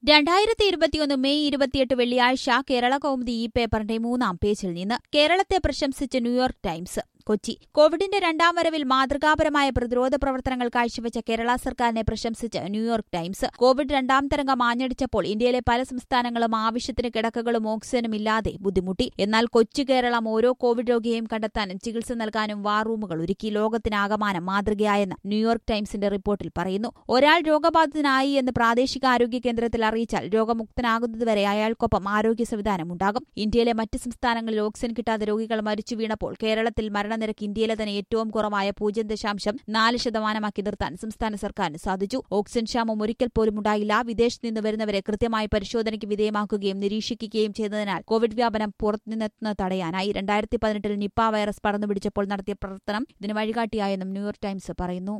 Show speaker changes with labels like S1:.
S1: രണ്ടായിരത്തി ഇരുപത്തിയൊന്ന് മെയ് ഇരുപത്തിയെട്ട് വെള്ളിയാഴ്ച കേരള കൗമുദി ഈ പേപ്പറിന്റെ മൂന്നാം പേജിൽ നിന്ന് കേരളത്തെ പ്രശംസിച്ച് ന്യൂയോർക്ക് ടൈംസ് കൊച്ചി കോവിഡിന്റെ രണ്ടാം വരവിൽ മാതൃകാപരമായ പ്രതിരോധ പ്രവർത്തനങ്ങൾ കാഴ്ചവെച്ച കേരള സർക്കാരിനെ പ്രശംസിച്ച് ന്യൂയോർക്ക് ടൈംസ് കോവിഡ് രണ്ടാം തരംഗം ആഞ്ഞടിച്ചപ്പോൾ ഇന്ത്യയിലെ പല സംസ്ഥാനങ്ങളും ആവശ്യത്തിന് കിടക്കകളും ഓക്സിജനും ഇല്ലാതെ ബുദ്ധിമുട്ടി എന്നാൽ കൊച്ചു കേരളം ഓരോ കോവിഡ് രോഗിയെയും കണ്ടെത്താനും ചികിത്സ നൽകാനും വാർ റൂമുകൾ ഒരുക്കി ലോകത്തിനാകമാനം മാതൃകയായെന്ന് ന്യൂയോർക്ക് ടൈംസിന്റെ റിപ്പോർട്ടിൽ പറയുന്നു ഒരാൾ രോഗബാധിതനായി എന്ന് പ്രാദേശിക ആരോഗ്യ കേന്ദ്രത്തിൽ അറിയിച്ചാൽ രോഗമുക്തനാകുന്നതുവരെ അയാൾക്കൊപ്പം ആരോഗ്യ സംവിധാനം ഉണ്ടാകും ഇന്ത്യയിലെ മറ്റ് സംസ്ഥാനങ്ങളിൽ ഓക്സിജൻ കിട്ടാതെ രോഗികൾ മരിച്ചു വീണപ്പോൾ കേരളത്തിൽ മരണനിരക്ക് ഇന്ത്യയിലെ തന്നെ ഏറ്റവും കുറവായ പൂജ്യം ദശാംശം നാല് ശതമാനമാക്കി നിർത്താൻ സംസ്ഥാന സർക്കാരിന് സാധിച്ചു ഓക്സിജൻ ക്ഷാമം ഒരിക്കൽ പോലും ഉണ്ടായില്ല വിദേശത്ത് നിന്ന് വരുന്നവരെ കൃത്യമായി പരിശോധനയ്ക്ക് വിധേയമാക്കുകയും നിരീക്ഷിക്കുകയും ചെയ്തതിനാൽ കോവിഡ് വ്യാപനം പുറത്തുനിന്നെത്തുന്നത് തടയാനായി രണ്ടായിരത്തി പതിനെട്ടിൽ നിപ്പ വൈറസ് പടർന്നുപിടിച്ചപ്പോൾ നടത്തിയ പ്രവർത്തനം ഇതിന് വഴികാട്ടിയായെന്നും ന്യൂയോർക്ക് ടൈംസ് പറയുന്നു